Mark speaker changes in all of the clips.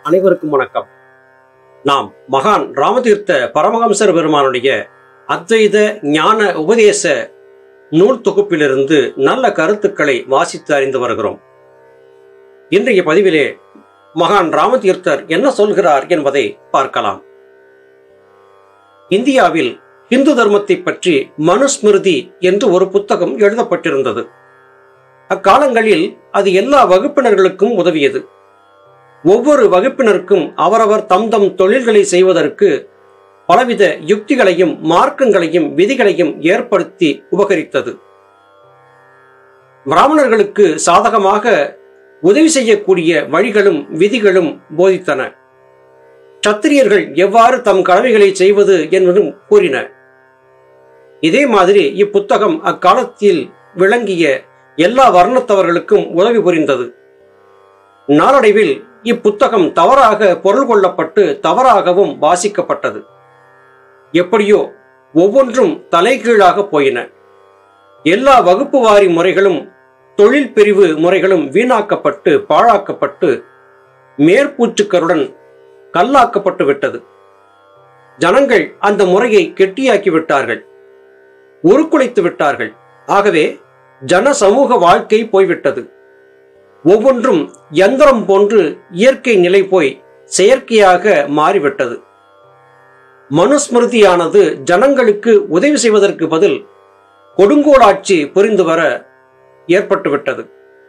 Speaker 1: அனைவருக்கும் வணக்கம் நாம் மகான் ராமதீர்த்த பரமஹம்சர் பெருமானுடைய அத்வைத ஞான உபதேச நூல் தொகுப்பிலிருந்து நல்ல கருத்துக்களை வாசித்து அறிந்து வருகிறோம் இன்றைய பதிவிலே மகான் ராமதீர்த்தர் என்ன சொல்கிறார் என்பதை பார்க்கலாம் இந்தியாவில் இந்து தர்மத்தை பற்றி மனுஸ்மிருதி என்று ஒரு புத்தகம் எழுதப்பட்டிருந்தது அக்காலங்களில் அது எல்லா வகுப்பினர்களுக்கும் உதவியது ஒவ்வொரு வகுப்பினருக்கும் அவரவர் தம் தம் தொழில்களை செய்வதற்கு பலவித யுக்திகளையும் மார்க்கங்களையும் விதிகளையும் ஏற்படுத்தி உபகரித்தது பிராமணர்களுக்கு சாதகமாக உதவி செய்யக்கூடிய வழிகளும் விதிகளும் போதித்தன சத்திரியர்கள் எவ்வாறு தம் கடமைகளை செய்வது என்பதும் கூறின இதே மாதிரி இப்புத்தகம் அக்காலத்தில் விளங்கிய எல்லா வர்ணத்தவர்களுக்கும் உதவி புரிந்தது நாளடைவில் இப்புத்தகம் தவறாக பொருள் கொள்ளப்பட்டு தவறாகவும் வாசிக்கப்பட்டது எப்படியோ ஒவ்வொன்றும் தலைகீழாக போயின எல்லா வகுப்பு வாரி முறைகளும் தொழில் பிரிவு முறைகளும் வீணாக்கப்பட்டு பாழாக்கப்பட்டு மேற்பூச்சுக்கருடன் கல்லாக்கப்பட்டு விட்டது ஜனங்கள் அந்த முறையை கெட்டியாக்கி விட்டார்கள் உருக்குலைத்து விட்டார்கள் ஆகவே ஜன சமூக வாழ்க்கை போய்விட்டது ஒவ்வொன்றும் யந்திரம் போன்று இயற்கை நிலை போய் செயற்கையாக மாறிவிட்டது மனுஸ்மிருதியானது ஜனங்களுக்கு உதவி செய்வதற்கு பதில் கொடுங்கோலாட்சி புரிந்து வர ஏற்பட்டுவிட்டது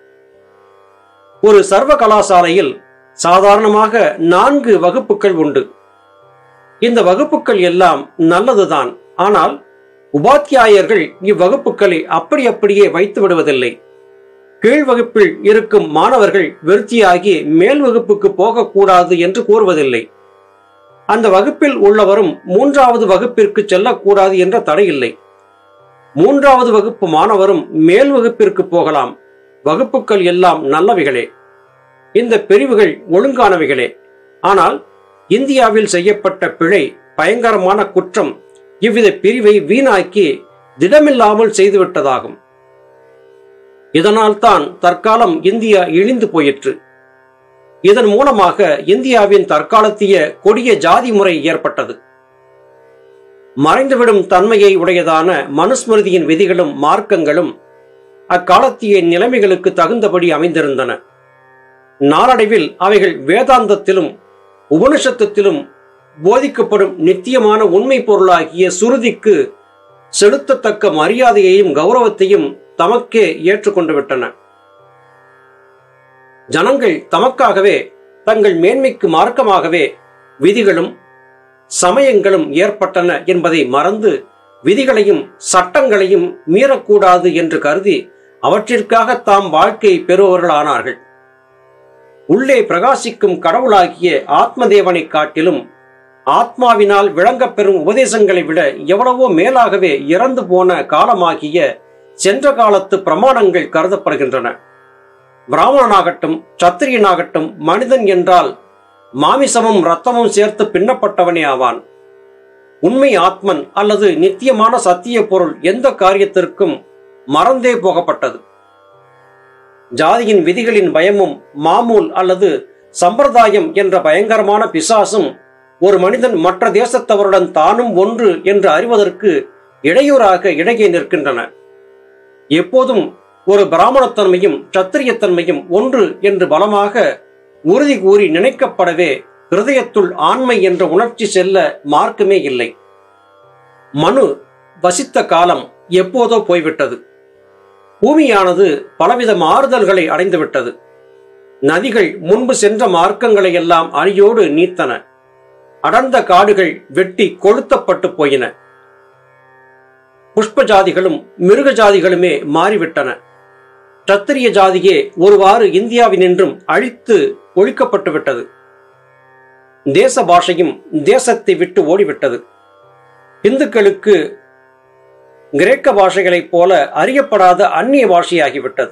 Speaker 1: ஒரு சர்வ கலாசாலையில் சாதாரணமாக நான்கு வகுப்புகள் உண்டு இந்த வகுப்புகள் எல்லாம் நல்லதுதான் ஆனால் உபாத்தியாயர்கள் இவ்வகுப்புகளை அப்படி அப்படியே வைத்து விடுவதில்லை கீழ் வகுப்பில் இருக்கும் மாணவர்கள் விருத்தியாகி மேல் வகுப்புக்கு போகக்கூடாது என்று கூறுவதில்லை அந்த வகுப்பில் உள்ளவரும் மூன்றாவது வகுப்பிற்கு செல்லக்கூடாது என்ற தடை இல்லை மூன்றாவது வகுப்பு மாணவரும் மேல் வகுப்பிற்கு போகலாம் வகுப்புகள் எல்லாம் நல்லவைகளே இந்த பிரிவுகள் ஒழுங்கானவைகளே ஆனால் இந்தியாவில் செய்யப்பட்ட பிழை பயங்கரமான குற்றம் இவ்வித பிரிவை வீணாக்கி திடமில்லாமல் செய்துவிட்டதாகும் இதனால்தான் தற்காலம் இந்தியா இழிந்து போயிற்று இதன் மூலமாக இந்தியாவின் தற்காலத்திய கொடிய ஜாதி முறை ஏற்பட்டது மறைந்துவிடும் தன்மையை உடையதான மனுஸ்மிருதியின் விதிகளும் மார்க்கங்களும் அக்காலத்திய நிலைமைகளுக்கு தகுந்தபடி அமைந்திருந்தன நாளடைவில் அவைகள் வேதாந்தத்திலும் உபனிஷத்தத்திலும் போதிக்கப்படும் நித்தியமான உண்மை பொருளாகிய சுருதிக்கு செலுத்தத்தக்க மரியாதையையும் கௌரவத்தையும் தமக்கே ஏற்றுக்கொண்டு விட்டன ஜனங்கள் தமக்காகவே தங்கள் மேன்மைக்கு மார்க்கமாகவே விதிகளும் சமயங்களும் ஏற்பட்டன என்பதை மறந்து விதிகளையும் சட்டங்களையும் மீறக்கூடாது என்று கருதி அவற்றிற்காக தாம் வாழ்க்கை பெறுபவர்களானார்கள் உள்ளே பிரகாசிக்கும் கடவுளாகிய ஆத்மதேவனை காட்டிலும் ஆத்மாவினால் விளங்கப்பெறும் உபதேசங்களை விட எவ்வளவோ மேலாகவே இறந்து போன காலமாகிய சென்ற காலத்து பிரமாணங்கள் கருதப்படுகின்றன பிராமணனாகட்டும் சத்திரியனாகட்டும் மனிதன் என்றால் மாமிசமும் ரத்தமும் சேர்த்து பின்னப்பட்டவனே ஆவான் உண்மை ஆத்மன் அல்லது நித்தியமான சத்திய பொருள் எந்த காரியத்திற்கும் மறந்தே போகப்பட்டது ஜாதியின் விதிகளின் பயமும் மாமூல் அல்லது சம்பிரதாயம் என்ற பயங்கரமான பிசாசும் ஒரு மனிதன் மற்ற தேசத்தவருடன் தானும் ஒன்று என்று அறிவதற்கு இடையூறாக இடையே நிற்கின்றன எப்போதும் ஒரு பிராமணத்தன்மையும் சத்திரியத்தன்மையும் ஒன்று என்று பலமாக உறுதி கூறி நினைக்கப்படவே ஹிருதயத்துள் ஆண்மை என்ற உணர்ச்சி செல்ல மார்க்கமே இல்லை மனு வசித்த காலம் எப்போதோ போய்விட்டது பூமியானது பலவித மாறுதல்களை அடைந்துவிட்டது நதிகள் முன்பு சென்ற மார்க்கங்களை எல்லாம் அழியோடு நீத்தன அடர்ந்த காடுகள் வெட்டி கொளுத்தப்பட்டு போயின புஷ்ப ஜாதிகளும் மிருக ஜாதிகளுமே மாறிவிட்டன சத்திரிய ஜாதியே ஒருவாறு இந்தியாவினின்றும் அழித்து ஒழிக்கப்பட்டு விட்டது தேச பாஷையும் தேசத்தை விட்டு ஓடிவிட்டது இந்துக்களுக்கு கிரேக்க பாஷைகளைப் போல அறியப்படாத அந்நிய பாஷையாகிவிட்டது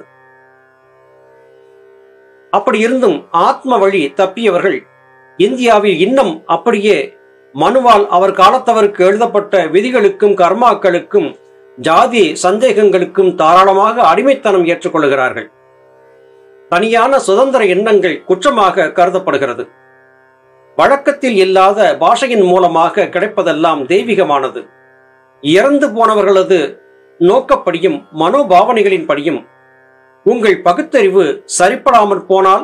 Speaker 1: அப்படி இருந்தும் ஆத்ம வழி தப்பியவர்கள் இந்தியாவில் இன்னும் அப்படியே மனுவால் அவர் காலத்தவருக்கு எழுதப்பட்ட விதிகளுக்கும் கர்மாக்களுக்கும் ஜாதி சந்தேகங்களுக்கும் தாராளமாக அடிமைத்தனம் ஏற்றுக்கொள்கிறார்கள் தனியான சுதந்திர எண்ணங்கள் குற்றமாக கருதப்படுகிறது வழக்கத்தில் இல்லாத பாஷையின் மூலமாக கிடைப்பதெல்லாம் தெய்வீகமானது இறந்து போனவர்களது நோக்கப்படியும் மனோபாவனைகளின்படியும் உங்கள் பகுத்தறிவு சரிப்படாமல் போனால்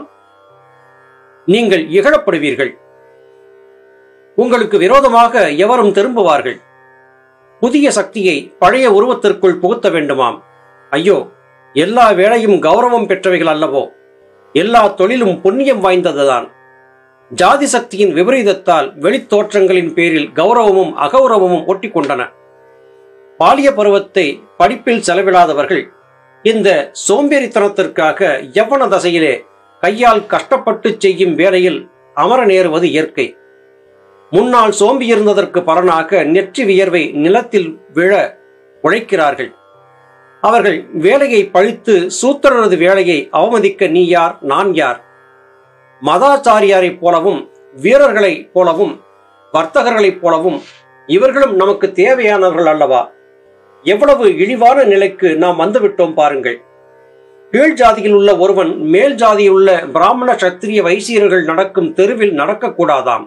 Speaker 1: நீங்கள் இகழப்படுவீர்கள் உங்களுக்கு விரோதமாக எவரும் திரும்புவார்கள் புதிய சக்தியை பழைய உருவத்திற்குள் புகுத்த வேண்டுமாம் ஐயோ எல்லா வேலையும் கௌரவம் பெற்றவைகள் அல்லவோ எல்லா தொழிலும் புண்ணியம் வாய்ந்ததுதான் ஜாதி சக்தியின் விபரீதத்தால் வெளித்தோற்றங்களின் பேரில் கௌரவமும் அகௌரவமும் ஒட்டிக்கொண்டன பாலிய பருவத்தை படிப்பில் செலவிடாதவர்கள் இந்த சோம்பேறித்தனத்திற்காக யவ்வன தசையிலே கையால் கஷ்டப்பட்டு செய்யும் வேலையில் அமர நேருவது இயற்கை முன்னால் சோம்பியிருந்ததற்கு பலனாக நெற்றி வியர்வை நிலத்தில் விழ உழைக்கிறார்கள் அவர்கள் வேலையை பழித்து சூத்திரனது வேலையை அவமதிக்க நீ யார் நான் யார் மதாச்சாரியாரைப் போலவும் வீரர்களைப் போலவும் வர்த்தகர்களைப் போலவும் இவர்களும் நமக்கு தேவையானவர்கள் அல்லவா எவ்வளவு இழிவான நிலைக்கு நாம் வந்துவிட்டோம் பாருங்கள் கீழ் ஜாதியில் உள்ள ஒருவன் மேல் ஜாதியில் உள்ள பிராமண சத்திரிய வைசியர்கள் நடக்கும் தெருவில் நடக்கக்கூடாதாம்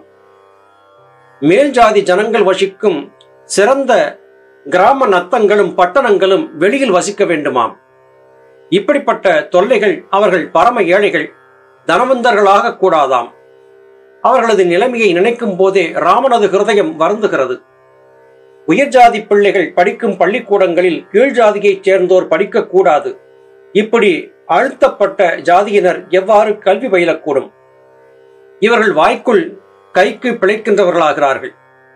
Speaker 1: மேல் ஜாதி ஜனங்கள் வசிக்கும் சிறந்த கிராம நத்தங்களும் பட்டணங்களும் வெளியில் வசிக்க வேண்டுமாம் இப்படிப்பட்ட தொல்லைகள் அவர்கள் பரம ஏழைகள் தனவந்தர்களாக கூடாதாம் அவர்களது நிலைமையை நினைக்கும் போதே ராமனது ஹிருதயம் வருந்துகிறது உயர்ஜாதி பிள்ளைகள் படிக்கும் பள்ளிக்கூடங்களில் கீழ் ஜாதியைச் சேர்ந்தோர் படிக்கக்கூடாது இப்படி அழுத்தப்பட்ட ஜாதியினர் எவ்வாறு கல்வி பயிலக்கூடும் இவர்கள் வாய்க்குள் கைக்கு பிழைக்கின்றவர்களாகிறார்கள்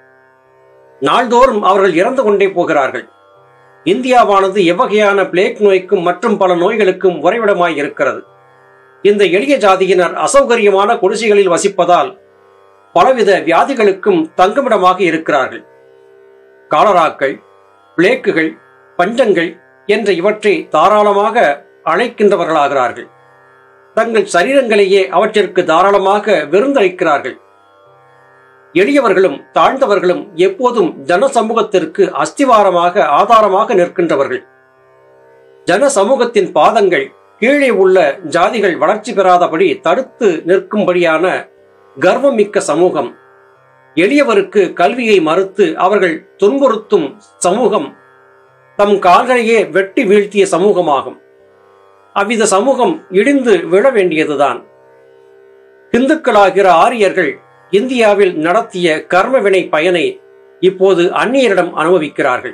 Speaker 1: நாள்தோறும் அவர்கள் இறந்து கொண்டே போகிறார்கள் இந்தியாவானது எவ்வகையான பிளேக் நோய்க்கும் மற்றும் பல நோய்களுக்கும் உறைவிடமாய் இருக்கிறது இந்த எளிய ஜாதியினர் அசௌகரியமான குடிசைகளில் வசிப்பதால் பலவித வியாதிகளுக்கும் தங்குமிடமாக இருக்கிறார்கள் காலராக்கள் பிளேக்குகள் பஞ்சங்கள் என்ற இவற்றை தாராளமாக அழைக்கின்றவர்களாகிறார்கள் தங்கள் சரீரங்களையே அவற்றிற்கு தாராளமாக விருந்தளிக்கிறார்கள் எளியவர்களும் தாழ்ந்தவர்களும் எப்போதும் ஜன சமூகத்திற்கு அஸ்திவாரமாக ஆதாரமாக நிற்கின்றவர்கள் ஜன சமூகத்தின் பாதங்கள் கீழே உள்ள ஜாதிகள் வளர்ச்சி பெறாதபடி தடுத்து நிற்கும்படியான கர்வம் மிக்க சமூகம் எளியவருக்கு கல்வியை மறுத்து அவர்கள் துன்புறுத்தும் சமூகம் தம் கால்களையே வெட்டி வீழ்த்திய சமூகமாகும் அவ்வித சமூகம் இடிந்து விழ வேண்டியதுதான் இந்துக்களாகிற ஆரியர்கள் இந்தியாவில் நடத்திய கர்மவினை பயனை இப்போது அந்நியரிடம் அனுபவிக்கிறார்கள்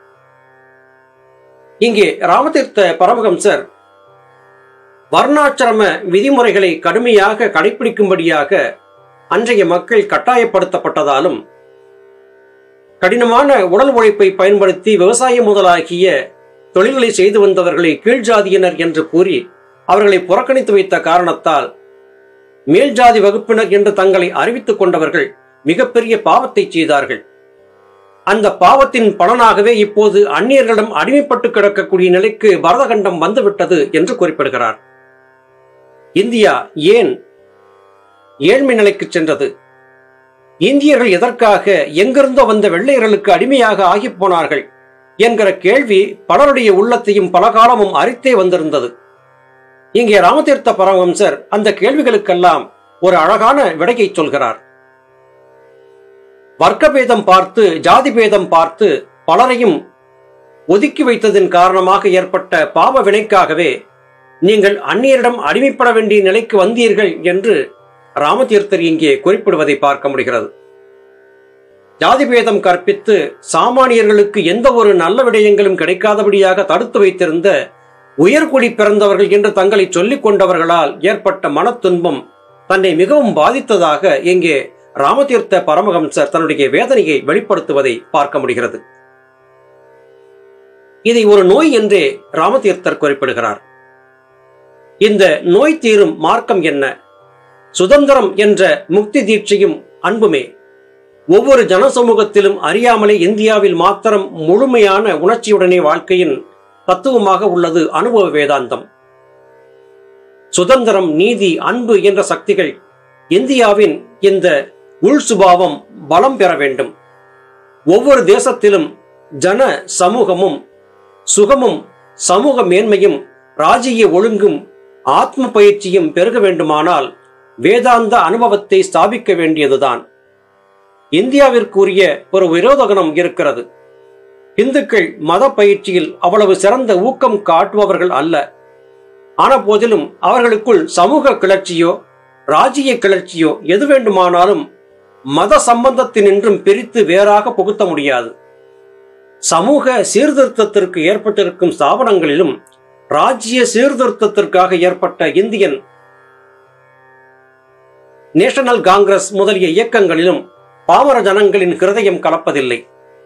Speaker 1: இங்கே ராமதீர்த்த பரமஹம்சர் வர்ணாசிரம விதிமுறைகளை கடுமையாக கடைபிடிக்கும்படியாக அன்றைய மக்கள் கட்டாயப்படுத்தப்பட்டதாலும் கடினமான உடல் உழைப்பை பயன்படுத்தி விவசாயம் முதலாகிய தொழில்களை செய்து வந்தவர்களை கீழ்ஜாதியினர் என்று கூறி அவர்களை புறக்கணித்து வைத்த காரணத்தால் மேல் ஜாதி வகுப்பினர் என்று தங்களை அறிவித்துக் கொண்டவர்கள் மிகப்பெரிய பாவத்தை செய்தார்கள் அந்த பாவத்தின் பலனாகவே இப்போது அந்நியர்களிடம் அடிமைப்பட்டு கிடக்கக்கூடிய நிலைக்கு பரதகண்டம் வந்துவிட்டது என்று குறிப்பிடுகிறார் இந்தியா ஏன் ஏழ்மை நிலைக்கு சென்றது இந்தியர்கள் எதற்காக எங்கிருந்தோ வந்த வெள்ளையர்களுக்கு அடிமையாக ஆகிப் போனார்கள் என்கிற கேள்வி பலருடைய உள்ளத்தையும் பல காலமும் அரித்தே வந்திருந்தது இங்கே ராமதீர்த்த பரமஹம்சர் அந்த கேள்விகளுக்கெல்லாம் ஒரு அழகான விடையை சொல்கிறார் வர்க்க பேதம் பார்த்து ஜாதி பேதம் பார்த்து பலரையும் ஒதுக்கி வைத்ததின் காரணமாக ஏற்பட்ட பாவ வினைக்காகவே நீங்கள் அந்நியரிடம் அடிமைப்பட வேண்டிய நிலைக்கு வந்தீர்கள் என்று ராமதீர்த்தர் இங்கே குறிப்பிடுவதை பார்க்க முடிகிறது ஜாதி பேதம் கற்பித்து சாமானியர்களுக்கு எந்த ஒரு நல்ல விடயங்களும் கிடைக்காதபடியாக தடுத்து வைத்திருந்த உயர்குடி பிறந்தவர்கள் என்று தங்களை சொல்லிக் கொண்டவர்களால் ஏற்பட்ட மனத்துன்பம் தன்னை மிகவும் பாதித்ததாக இங்கே ராமதீர்த்த பரமஹம்சர் தன்னுடைய வேதனையை வெளிப்படுத்துவதை பார்க்க முடிகிறது இதை ஒரு நோய் என்றே ராமதீர்த்தர் குறிப்பிடுகிறார் இந்த நோய் தீரும் மார்க்கம் என்ன சுதந்திரம் என்ற முக்தி தீட்சையும் அன்புமே ஒவ்வொரு ஜனசமூகத்திலும் அறியாமலே இந்தியாவில் மாத்திரம் முழுமையான உணர்ச்சியுடனே வாழ்க்கையின் தத்துவமாக உள்ளது அனுபவ வேதாந்தம் சுதந்திரம் நீதி அன்பு என்ற சக்திகள் இந்தியாவின் இந்த உள் சுபாவம் பலம் பெற வேண்டும் ஒவ்வொரு தேசத்திலும் ஜன சமூகமும் சுகமும் சமூக மேன்மையும் ராஜ்ய ஒழுங்கும் ஆத்ம பயிற்சியும் பெருக வேண்டுமானால் வேதாந்த அனுபவத்தை ஸ்தாபிக்க வேண்டியதுதான் இந்தியாவிற்குரிய ஒரு விரோதகனம் இருக்கிறது இந்துக்கள் மத பயிற்சியில் அவ்வளவு சிறந்த ஊக்கம் காட்டுபவர்கள் அல்ல ஆன போதிலும் அவர்களுக்குள் சமூக கிளர்ச்சியோ ராஜ்ய கிளர்ச்சியோ எது வேண்டுமானாலும் மத சம்பந்தத்தினின்றும் பிரித்து வேறாக புகுத்த முடியாது சமூக சீர்திருத்தத்திற்கு ஏற்பட்டிருக்கும் ஸ்தாபனங்களிலும் ராஜ்ய சீர்திருத்தத்திற்காக ஏற்பட்ட இந்தியன் நேஷனல் காங்கிரஸ் முதலிய இயக்கங்களிலும் பாமர ஜனங்களின் ஹிருதயம் கலப்பதில்லை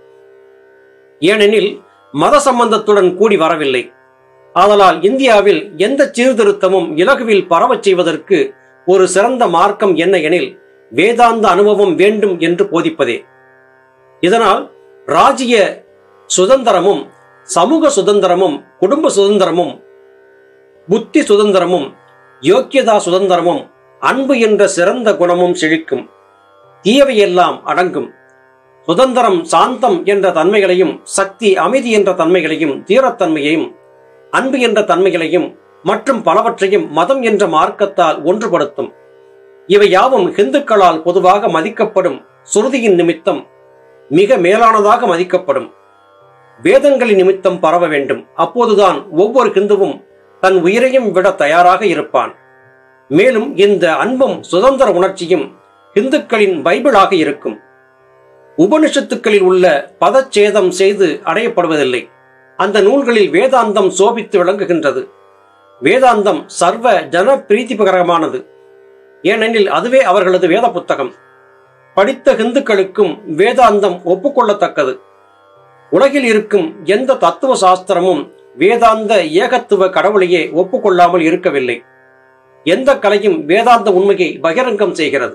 Speaker 1: ஏனெனில் மத சம்பந்தத்துடன் கூடி வரவில்லை ஆதலால் இந்தியாவில் எந்த சீர்திருத்தமும் இலகுவில் பரவச் செய்வதற்கு ஒரு சிறந்த மார்க்கம் என்ன எனில் வேதாந்த அனுபவம் வேண்டும் என்று போதிப்பதே இதனால் ராஜ்ய சுதந்திரமும் சமூக சுதந்திரமும் குடும்ப சுதந்திரமும் புத்தி சுதந்திரமும் யோக்கியதா சுதந்திரமும் அன்பு என்ற சிறந்த குணமும் செழிக்கும் தீயவையெல்லாம் அடங்கும் சுதந்திரம் சாந்தம் என்ற தன்மைகளையும் சக்தி அமைதி என்ற தன்மைகளையும் தீரத்தன்மையையும் அன்பு என்ற தன்மைகளையும் மற்றும் பலவற்றையும் மதம் என்ற மார்க்கத்தால் ஒன்றுபடுத்தும் இவை யாவும் ஹிந்துக்களால் பொதுவாக மதிக்கப்படும் சுருதியின் நிமித்தம் மிக மேலானதாக மதிக்கப்படும் வேதங்களின் நிமித்தம் பரவ வேண்டும் அப்போதுதான் ஒவ்வொரு ஹிந்துவும் தன் உயிரையும் விட தயாராக இருப்பான் மேலும் இந்த அன்பும் சுதந்திர உணர்ச்சியும் இந்துக்களின் பைபிளாக இருக்கும் உபனிஷத்துக்களில் உள்ள பதச்சேதம் செய்து அடையப்படுவதில்லை அந்த நூல்களில் வேதாந்தம் சோபித்து விளங்குகின்றது வேதாந்தம் சர்வ ஜன பிரீத்திகரமானது ஏனெனில் அதுவே அவர்களது வேத புத்தகம் படித்த ஹிந்துக்களுக்கும் வேதாந்தம் ஒப்புக்கொள்ளத்தக்கது உலகில் இருக்கும் எந்த தத்துவ சாஸ்திரமும் வேதாந்த ஏகத்துவ கடவுளையே ஒப்புக்கொள்ளாமல் இருக்கவில்லை எந்த கலையும் வேதாந்த உண்மையை பகிரங்கம் செய்கிறது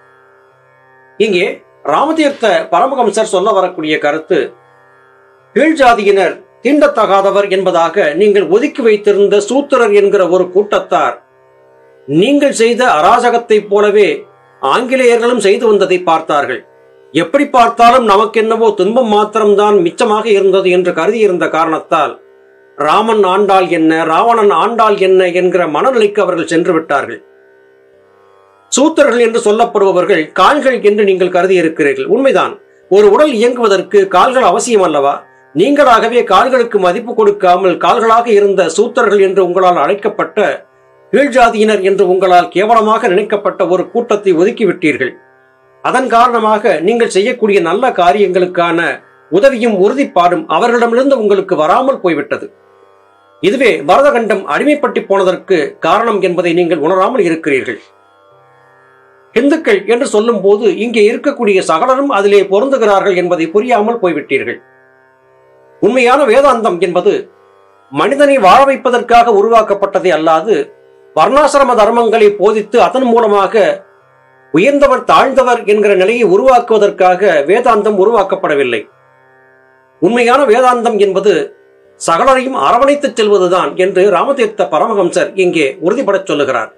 Speaker 1: இங்கே ராமதீர்த்த பரமஹம்சர் சொல்ல வரக்கூடிய கருத்து கீழ்ஜாதியினர் தீண்டத்தகாதவர் என்பதாக நீங்கள் ஒதுக்கி வைத்திருந்த சூத்திரர் என்கிற ஒரு கூட்டத்தார் நீங்கள் செய்த அராஜகத்தைப் போலவே ஆங்கிலேயர்களும் செய்து வந்ததை பார்த்தார்கள் எப்படி பார்த்தாலும் நமக்கென்னவோ துன்பம் மாத்திரம்தான் மிச்சமாக இருந்தது என்று கருதியிருந்த காரணத்தால் ராமன் ஆண்டால் என்ன ராவணன் ஆண்டால் என்ன என்கிற மனநிலைக்கு அவர்கள் சென்று விட்டார்கள் சூத்திரர்கள் என்று சொல்லப்படுபவர்கள் கால்கள் என்று நீங்கள் கருதி இருக்கிறீர்கள் உண்மைதான் ஒரு உடல் இயங்குவதற்கு கால்கள் அவசியம் அல்லவா நீங்களாகவே கால்களுக்கு மதிப்பு கொடுக்காமல் கால்களாக இருந்த சூத்திரர்கள் என்று உங்களால் அழைக்கப்பட்ட கீழ்ஜாதியினர் என்று உங்களால் கேவலமாக நினைக்கப்பட்ட ஒரு கூட்டத்தை ஒதுக்கிவிட்டீர்கள் அதன் காரணமாக நீங்கள் செய்யக்கூடிய நல்ல காரியங்களுக்கான உதவியும் உறுதிப்பாடும் அவர்களிடமிருந்து உங்களுக்கு வராமல் போய்விட்டது இதுவே பரதகண்டம் அடிமைப்பட்டு போனதற்கு காரணம் என்பதை நீங்கள் உணராமல் இருக்கிறீர்கள் இந்துக்கள் என்று சொல்லும் போது இங்கே இருக்கக்கூடிய சகலரும் அதிலே பொருந்துகிறார்கள் என்பதை புரியாமல் போய்விட்டீர்கள் உண்மையான வேதாந்தம் என்பது மனிதனை வாழ வைப்பதற்காக உருவாக்கப்பட்டதே அல்லாது வர்ணாசிரம தர்மங்களை போதித்து அதன் மூலமாக உயர்ந்தவர் தாழ்ந்தவர் என்கிற நிலையை உருவாக்குவதற்காக வேதாந்தம் உருவாக்கப்படவில்லை உண்மையான வேதாந்தம் என்பது சகலரையும் அரவணைத்துச் செல்வதுதான் என்று ராமதீர்த்த பரமஹம்சர் இங்கே உறுதிபடச் சொல்லுகிறார்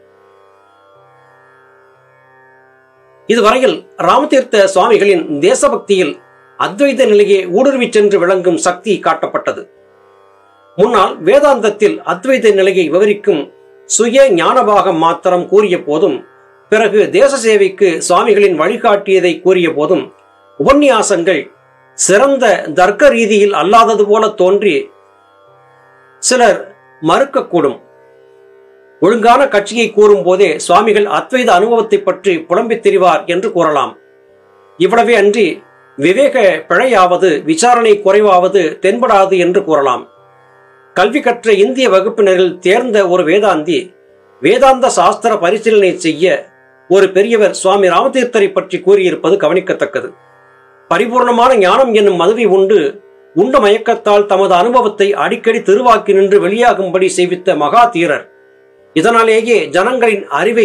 Speaker 1: இதுவரையில் ராமதீர்த்த சுவாமிகளின் தேசபக்தியில் அத்வைத நிலையை ஊடுருவிச் சென்று விளங்கும் சக்தி காட்டப்பட்டது முன்னால் வேதாந்தத்தில் அத்வைத நிலையை விவரிக்கும் சுய ஞானபாகம் மாத்திரம் கூறிய போதும் பிறகு தேச சேவைக்கு சுவாமிகளின் வழிகாட்டியதை கூறிய போதும் உபன்யாசங்கள் சிறந்த தர்க்க ரீதியில் அல்லாதது போல தோன்றி சிலர் மறுக்கக்கூடும் ஒழுங்கான கட்சியை கூறும் போதே சுவாமிகள் அத்வைத அனுபவத்தை பற்றி புலம்பித் திரிவார் என்று கூறலாம் இவ்வளவே அன்றி விவேக பிழையாவது விசாரணை குறைவாவது தென்படாது என்று கூறலாம் கல்வி கற்ற இந்திய வகுப்பினரில் தேர்ந்த ஒரு வேதாந்தி வேதாந்த சாஸ்திர பரிசீலனை செய்ய ஒரு பெரியவர் சுவாமி ராமதீர்த்தரை பற்றி கூறியிருப்பது கவனிக்கத்தக்கது பரிபூர்ணமான ஞானம் என்னும் மதுவை உண்டு உண்ட மயக்கத்தால் தமது அனுபவத்தை அடிக்கடி திருவாக்கி நின்று வெளியாகும்படி செய்வித்த மகா தீரர் இதனாலேயே ஜனங்களின் அறிவை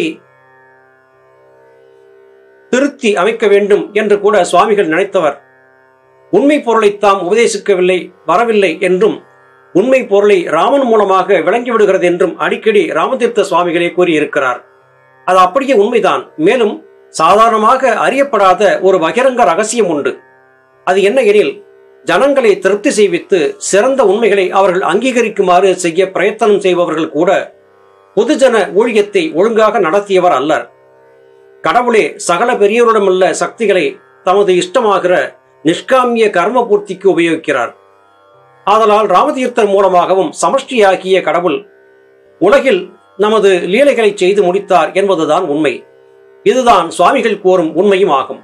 Speaker 1: திருத்தி அமைக்க வேண்டும் என்று கூட சுவாமிகள் நினைத்தவர் உண்மை பொருளை தாம் உபதேசிக்கவில்லை வரவில்லை என்றும் உண்மை பொருளை ராமன் மூலமாக விளங்கிவிடுகிறது என்றும் அடிக்கடி ராமதீர்த்த சுவாமிகளே கூறியிருக்கிறார் அது அப்படியே உண்மைதான் மேலும் சாதாரணமாக அறியப்படாத ஒரு பகிரங்க ரகசியம் உண்டு அது என்ன எனில் ஜனங்களை திருப்தி செய்வித்து சிறந்த உண்மைகளை அவர்கள் அங்கீகரிக்குமாறு செய்ய பிரயத்தனம் செய்பவர்கள் கூட பொதுஜன ஊழியத்தை ஒழுங்காக நடத்தியவர் அல்லர் கடவுளே சகல பெரியோரிடமுள்ள சக்திகளை தமது இஷ்டமாகிற நிஷ்காமிய கர்ம பூர்த்திக்கு உபயோகிக்கிறார் ஆதலால் ராமதீர்த்தர் மூலமாகவும் சமஷ்டியாகிய கடவுள் உலகில் நமது லீலைகளை செய்து முடித்தார் என்பதுதான் உண்மை இதுதான் சுவாமிகள் கூறும் உண்மையும் ஆகும்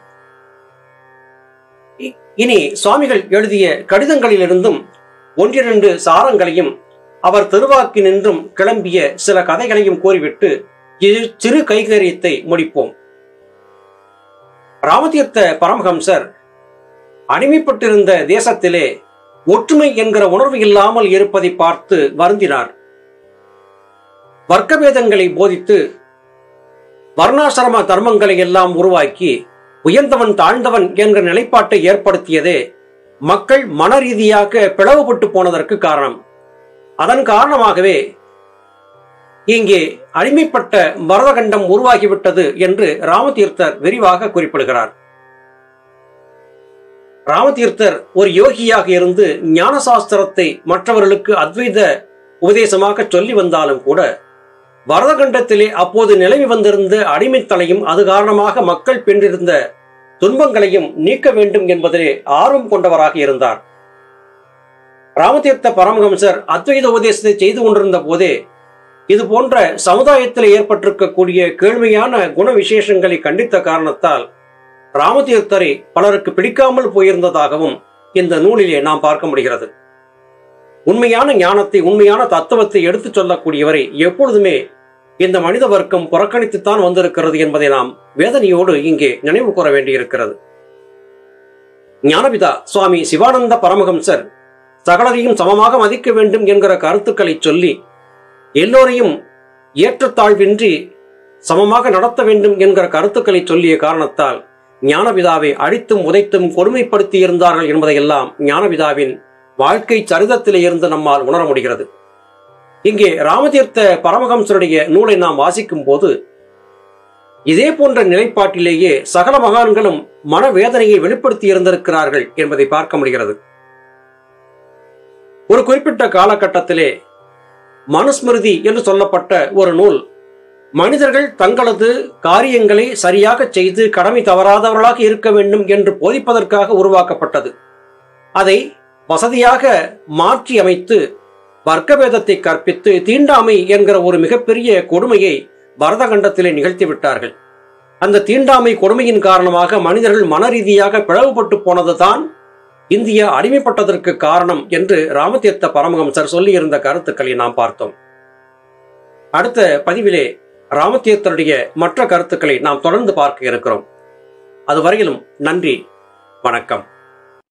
Speaker 1: இ- இனி சுவாமிகள் எழுதிய கடிதங்களிலிருந்தும் ஒன்றிரண்டு சாரங்களையும் அவர் திருவாக்கினின்றும் கிளம்பிய சில கதைகளையும் கூறிவிட்டு இரு சிறு கைகரியத்தை முடிப்போம் ராமதீர்த்த பரமஹம்சர் அடிமைப்பட்டிருந்த தேசத்திலே ஒற்றுமை என்கிற உணர்வு இல்லாமல் இருப்பதை பார்த்து வருந்தினார் வர்க்கபேதங்களை போதித்து வர்ணாசிரம தர்மங்களை எல்லாம் உருவாக்கி உயர்ந்தவன் தாழ்ந்தவன் என்கிற நிலைப்பாட்டை ஏற்படுத்தியதே மக்கள் மன ரீதியாக பிளவுபட்டு போனதற்கு காரணம் அதன் காரணமாகவே இங்கே அடிமைப்பட்ட பரதகண்டம் உருவாகிவிட்டது என்று ராமதீர்த்தர் விரிவாக குறிப்பிடுகிறார் ராமதீர்த்தர் ஒரு யோகியாக இருந்து ஞான சாஸ்திரத்தை மற்றவர்களுக்கு அத்வைத உபதேசமாக சொல்லி வந்தாலும் கூட பரதகண்டத்திலே அப்போது நிலவி வந்திருந்த அடிமைத்தலையும் அது காரணமாக மக்கள் பெற்றிருந்த துன்பங்களையும் நீக்க வேண்டும் என்பதிலே ஆர்வம் கொண்டவராக இருந்தார் ராமதீர்த்த பரமஹம்சர் அத்வைத உபதேசத்தை செய்து கொண்டிருந்த போதே இது போன்ற சமுதாயத்தில் ஏற்பட்டிருக்கக்கூடிய கேள்மையான குண விசேஷங்களை கண்டித்த காரணத்தால் ராமதீர்த்தரை பலருக்கு பிடிக்காமல் போயிருந்ததாகவும் இந்த நூலிலே நாம் பார்க்க முடிகிறது உண்மையான ஞானத்தை உண்மையான தத்துவத்தை எடுத்துச் சொல்லக்கூடியவரை எப்பொழுதுமே இந்த மனித வர்க்கம் புறக்கணித்துத்தான் வந்திருக்கிறது என்பதை நாம் வேதனையோடு இங்கே நினைவு கூற வேண்டியிருக்கிறது ஞானபிதா சுவாமி சிவானந்த பரமஹம்சர் சகலரையும் சமமாக மதிக்க வேண்டும் என்கிற கருத்துக்களை சொல்லி எல்லோரையும் ஏற்றத்தாழ்வின்றி சமமாக நடத்த வேண்டும் என்கிற கருத்துக்களை சொல்லிய காரணத்தால் ஞானபிதாவை அடித்தும் உதைத்தும் கொடுமைப்படுத்தி இருந்தார்கள் என்பதையெல்லாம் ஞானபிதாவின் வாழ்க்கை சரிதத்திலே இருந்து நம்மால் உணர முடிகிறது இங்கே ராமதீர்த்த பரமஹம்சருடைய நூலை நாம் வாசிக்கும் போது இதே போன்ற நிலைப்பாட்டிலேயே சகல மகான்களும் மனவேதனையை வெளிப்படுத்தி இருந்திருக்கிறார்கள் என்பதை பார்க்க முடிகிறது ஒரு குறிப்பிட்ட காலகட்டத்திலே மனுஸ்மிருதி என்று சொல்லப்பட்ட ஒரு நூல் மனிதர்கள் தங்களது காரியங்களை சரியாக செய்து கடமை தவறாதவர்களாக இருக்க வேண்டும் என்று போதிப்பதற்காக உருவாக்கப்பட்டது அதை வசதியாக மாற்றி அமைத்து வர்க்கபேதத்தை கற்பித்து தீண்டாமை என்கிற ஒரு மிகப்பெரிய கொடுமையை பரதகண்டத்திலே நிகழ்த்தி விட்டார்கள் அந்த தீண்டாமை கொடுமையின் காரணமாக மனிதர்கள் மன ரீதியாக பிளவுபட்டு போனதுதான் இந்தியா அடிமைப்பட்டதற்கு காரணம் என்று ராமதீர்த்த பரமஹம்சர் சொல்லியிருந்த கருத்துக்களை நாம் பார்த்தோம் அடுத்த பதிவிலே ராமதீர்த்தருடைய மற்ற கருத்துக்களை நாம் தொடர்ந்து பார்க்க இருக்கிறோம் அதுவரையிலும் நன்றி வணக்கம்